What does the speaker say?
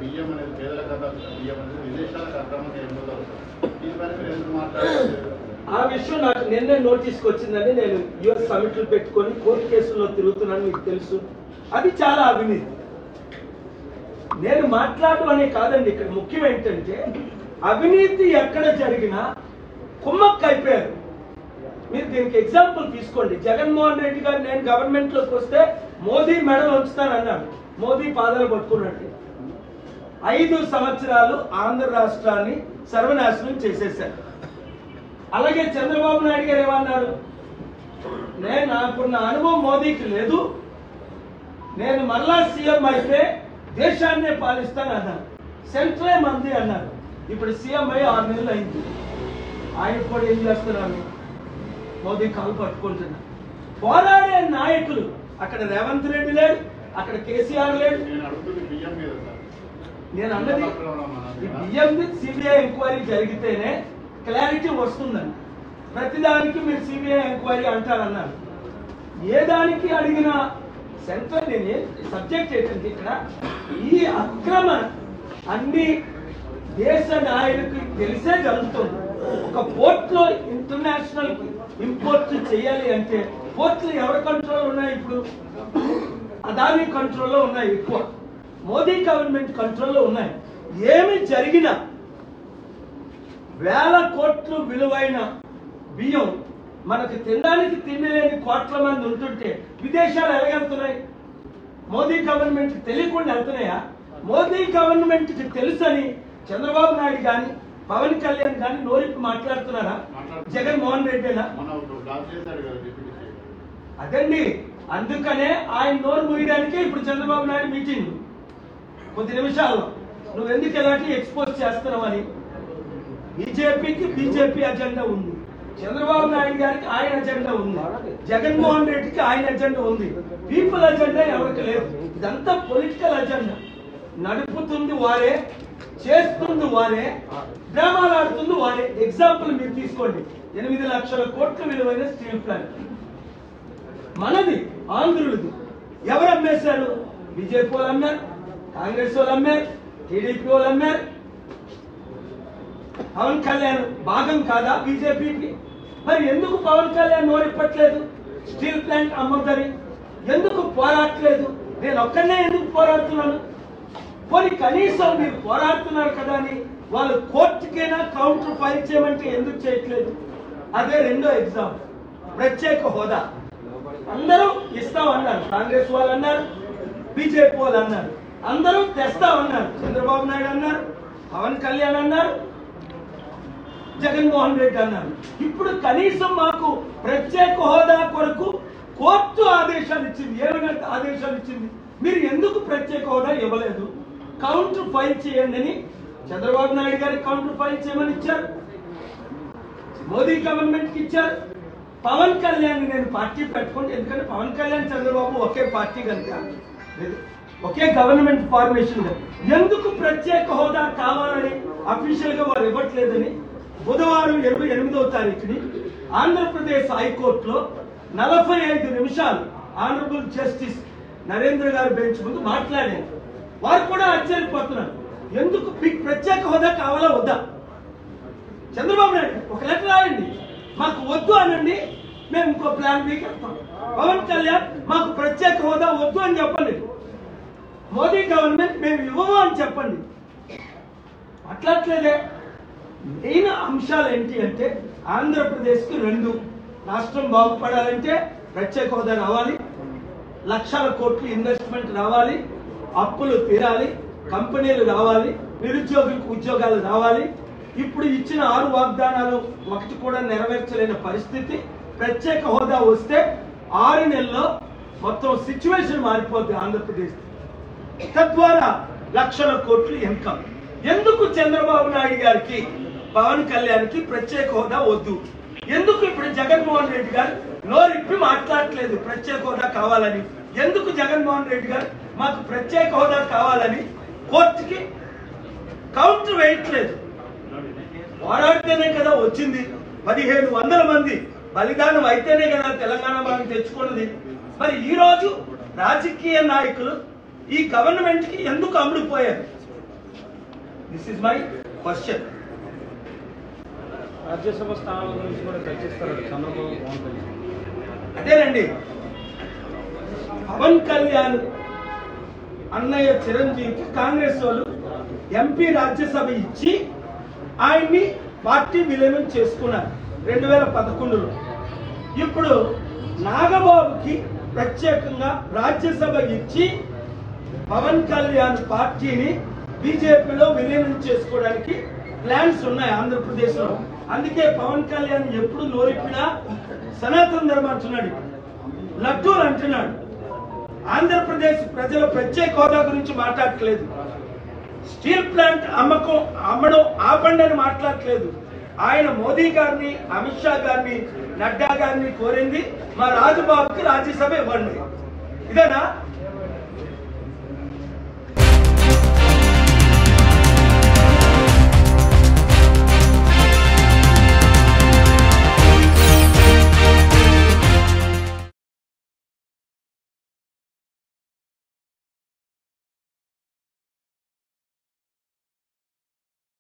బియ్యం అనేది పేదలకు అందాల్సిన బియ్యం అనేది విదేశాలకు అక్రమంగా ఎగుమతి అవుతుంది దీనిపైన మీరు ఎందుకు మాట్లాడారు ఆ విషయం నాకు నిన్నే నోటీస్కి వచ్చిందని నేను యుఎస్ సమిట్లు పెట్టుకొని కోర్టు కేసుల్లో తిరుగుతున్నాను మీకు తెలుసు అది చాలా అవినీతి నేను మాట్లాడడం అనే కాదండి ఇక్కడ ముఖ్యం ఏంటంటే అవినీతి ఎక్కడ జరిగినా కుమ్మక్క అయిపోయారు మీరు దీనికి ఎగ్జాంపుల్ తీసుకోండి జగన్మోహన్ రెడ్డి గారు నేను గవర్నమెంట్ లోకి వస్తే మోదీ మెడలు ఉంచుతానన్నాడు మోదీ పాదాలు పట్టుకున్నట్టు ఐదు సంవత్సరాలు ఆంధ్ర రాష్ట్రాన్ని సర్వనాశనం చేసేశారు అలాగే చంద్రబాబు నాయుడు గారు ఏమన్నారు నేను నాకున్న అనుభవం మోదీకి లేదు నేను మరలా సీఎం అయితే దేశాన్నే పాలిస్తాను అన్నారు సెంట్రలే మంది అన్నారు ఇప్పుడు సీఎం అయ్యి ఆరు నెలలు అయింది ఆయన కూడా ఏం చేస్తున్నారు మోదీ కాలు పట్టుకుంటున్నారు పోరాడే నాయకులు అక్కడ రేవంత్ రెడ్డి లేడు అక్కడ కేసీఆర్ లేడు నేను అడుగుతుంది బియ్యం మీద సార్ నేను అన్నది ఈ బియ్యం సిబిఐ ఎంక్వైరీ జరిగితేనే క్లారిటీ వస్తుందండి ప్రతిదానికి మీరు సిబిఐ ఎంక్వైరీ అంటారన్నారు ఏ దానికి అడిగిన సెంట్రల్ నేను సబ్జెక్ట్ ఏంటంటే ఇక్కడ ఈ అక్రమ అన్ని దేశ నాయకులకి తెలిసే జరుగుతుంది ఒక పోర్ట్ లో ఇంటర్నేషనల్ ఇంపోర్ట్ చేయాలి అంటే పోర్ట్లు ఎవరి కంట్రోల్ ఉన్నాయి ఇప్పుడు అదానీ కంట్రోల్లో ఉన్నాయి ఎక్కువ మోదీ గవర్నమెంట్ కంట్రోల్లో ఉన్నాయి ఏమి జరిగినా వేల కోట్లు విలువైన బియ్యం మనకు తినడానికి తిండి లేని కోట్ల మంది ఉంటుంటే విదేశాలు ఎలాగెళ్తున్నాయి మోదీ గవర్నమెంట్ తెలియకుండా వెళ్తున్నాయా మోదీ గవర్నమెంట్ కి తెలుసని చంద్రబాబు నాయుడు కానీ పవన్ కళ్యాణ్ కానీ నోరిప్పి మాట్లాడుతున్నారా జగన్మోహన్ రెడ్డినా మన ఒక బ్లాక్ చేశాడు కదా డిప్యూటీ సీఎం అదండి అందుకనే ఆయన నోరు మూయడానికే ఇప్పుడు చంద్రబాబు నాయుడు మీటింగ్ కొద్ది నిమిషాల్లో నువ్వు ఎందుకు ఎలాంటి ఎక్స్పోజ్ చేస్తున్నావని బీజేపీకి బీజేపీ అజెండా ఉంది చంద్రబాబు నాయుడు గారికి ఆయన అజెండా ఉంది జగన్మోహన్ రెడ్డికి ఆయన అజెండా ఉంది పీపుల్ అజెండా ఎవరికి లేదు ఇదంతా పొలిటికల్ అజెండా నడుపుతుంది వారే చేస్తుంది వారే డ్రామాలు ఆడుతుంది వారే ఎగ్జాంపుల్ మీరు తీసుకోండి ఎనిమిది లక్షల కోట్ల విలువైన స్టీల్ ప్లాంట్ మనది ఆంధ్రులది ఎవరు అమ్మేశారు బీజేపీ వాళ్ళు అమ్మారు కాంగ్రెస్ వాళ్ళు అమ్మారు టీడీపీ వాళ్ళు అమ్మారు పవన్ కళ్యాణ్ భాగం కాదా బీజేపీకి మరి ఎందుకు పవన్ కళ్యాణ్ నోరిప్పట్లేదు స్టీల్ ప్లాంట్ అమ్మొద్దని ఎందుకు పోరాడట్లేదు నేను ఒక్కనే ఎందుకు పోరాడుతున్నాను పోనీ కనీసం మీరు పోరాడుతున్నారు కదా అని వాళ్ళు కోర్టుకైనా కౌంటర్ ఫైల్ చేయమంటే ఎందుకు చేయట్లేదు అదే రెండో ఎగ్జామ్ ప్రత్యేక హోదా అందరూ ఇస్తామన్నారు కాంగ్రెస్ వాళ్ళు అన్నారు బీజేపీ వాళ్ళు అన్నారు అందరూ తెస్తామన్నారు చంద్రబాబు నాయుడు అన్నారు పవన్ కళ్యాణ్ అన్నారు జగన్మోహన్ రెడ్డి అన్నారు ఇప్పుడు కనీసం మాకు ప్రత్యేక హోదా కొరకు కోర్టు ఆదేశాలు ఇచ్చింది ఏమైనా ఆదేశాలు ఇచ్చింది మీరు ఎందుకు ప్రత్యేక హోదా ఇవ్వలేదు కౌంటర్ ఫైల్ చేయండి అని చంద్రబాబు నాయుడు గారికి కౌంటర్ ఫైల్ చేయమని ఇచ్చారు మోదీ గవర్నమెంట్ కి ఇచ్చారు పవన్ కళ్యాణ్ నేను పార్టీ పెట్టుకుంటే ఎందుకంటే పవన్ కళ్యాణ్ చంద్రబాబు ఒకే పార్టీ కనుక లేదు. ఒకే గవర్నమెంట్ ఫార్మేషన్ ఎందుకు ప్రత్యేక హోదా కావాలని అఫీషియల్ గా వారు ఇవ్వట్లేదని బుధవారం ఇరవై ఎనిమిదవ తారీఖుని ఆంధ్రప్రదేశ్ హైకోర్టులో నలభై ఐదు నిమిషాలు ఆనరబుల్ జస్టిస్ నరేంద్ర గారి బెంచ్ ముందు మాట్లాడారు వారు కూడా ఆశ్చర్యపోతున్నారు ఎందుకు మీకు ప్రత్యేక హోదా కావాలా వద్దా చంద్రబాబు నాయుడు ఒక లెటర్ రాయండి మాకు వద్దు అనండి మేము ఇంకో ప్లాన్ మీకు వెళ్తాం పవన్ కళ్యాణ్ మాకు ప్రత్యేక హోదా వద్దు అని చెప్పండి మోదీ గవర్నమెంట్ మేము ఇవ్వము అని చెప్పండి అట్లట్లేదే మెయిన్ అంశాలు ఏంటి అంటే ఆంధ్రప్రదేశ్కి రెండు రాష్ట్రం బాగుపడాలంటే ప్రత్యేక హోదా రావాలి లక్షల కోట్లు ఇన్వెస్ట్మెంట్ రావాలి అప్పులు తీరాలి కంపెనీలు రావాలి నిరుద్యోగులకు ఉద్యోగాలు రావాలి ఇప్పుడు ఇచ్చిన ఆరు వాగ్దానాలు ఒకటి కూడా నెరవేర్చలేని పరిస్థితి ప్రత్యేక హోదా వస్తే ఆరు నెలల్లో మొత్తం సిచ్యువేషన్ మారిపోద్ది ఆంధ్రప్రదేశ్ తద్వారా లక్షల కోట్లు ఇన్కమ్ ఎందుకు చంద్రబాబు నాయుడు గారికి పవన్ కళ్యాణ్కి ప్రత్యేక హోదా వద్దు ఎందుకు ఇప్పుడు జగన్మోహన్ రెడ్డి గారు నోరిప్పి మాట్లాడట్లేదు ప్రత్యేక హోదా కావాలని ఎందుకు జగన్మోహన్ రెడ్డి గారు మాకు ప్రత్యేక హోదా కావాలని కోర్టుకి కౌంటర్ వేయట్లేదు పోరాడితేనే కదా వచ్చింది పదిహేను వందల మంది బలిదానం అయితేనే కదా తెలంగాణ మనం తెచ్చుకున్నది మరి ఈ రోజు రాజకీయ నాయకులు ఈ గవర్నమెంట్ కి ఎందుకు అమ్ముడుపోయారు this is my question Rajya Sabha స్థానాల గురించి కూడా చర్చిస్తారు చంద్రబాబు పవన్ కళ్యాణ్ అదేనండి పవన్ కళ్యాణ్ అన్నయ్య చిరంజీవికి కాంగ్రెస్ వాళ్ళు ఎంపీ రాజ్యసభ ఇచ్చి ఆయన్ని పార్టీ విలీనం చేసుకున్నారు రెండు వేల పదకొండులో ఇప్పుడు నాగబాబుకి ప్రత్యేకంగా రాజ్యసభ ఇచ్చి పవన్ కళ్యాణ్ పార్టీని బీజేపీలో విలీనం చేసుకోవడానికి ప్లాన్స్ ఉన్నాయి ఆంధ్రప్రదేశ్లో అందుకే పవన్ కళ్యాణ్ ఎప్పుడు నోరిప్పినా సనాతన ధర్మం అంటున్నాడు లడ్డూలు అంటున్నాడు ఆంధ్రప్రదేశ్ ప్రజల ప్రత్యేక హోదా గురించి మాట్లాడట్లేదు స్టీల్ ప్లాంట్ అమ్మకం అమ్మడం ఆపండి అని మాట్లాడట్లేదు ఆయన మోదీ గారిని అమిత్ షా గారిని నడ్డా గారిని కోరింది మా రాజుబాబుకి రాజ్యసభ ఇవ్వండి ఇదేనా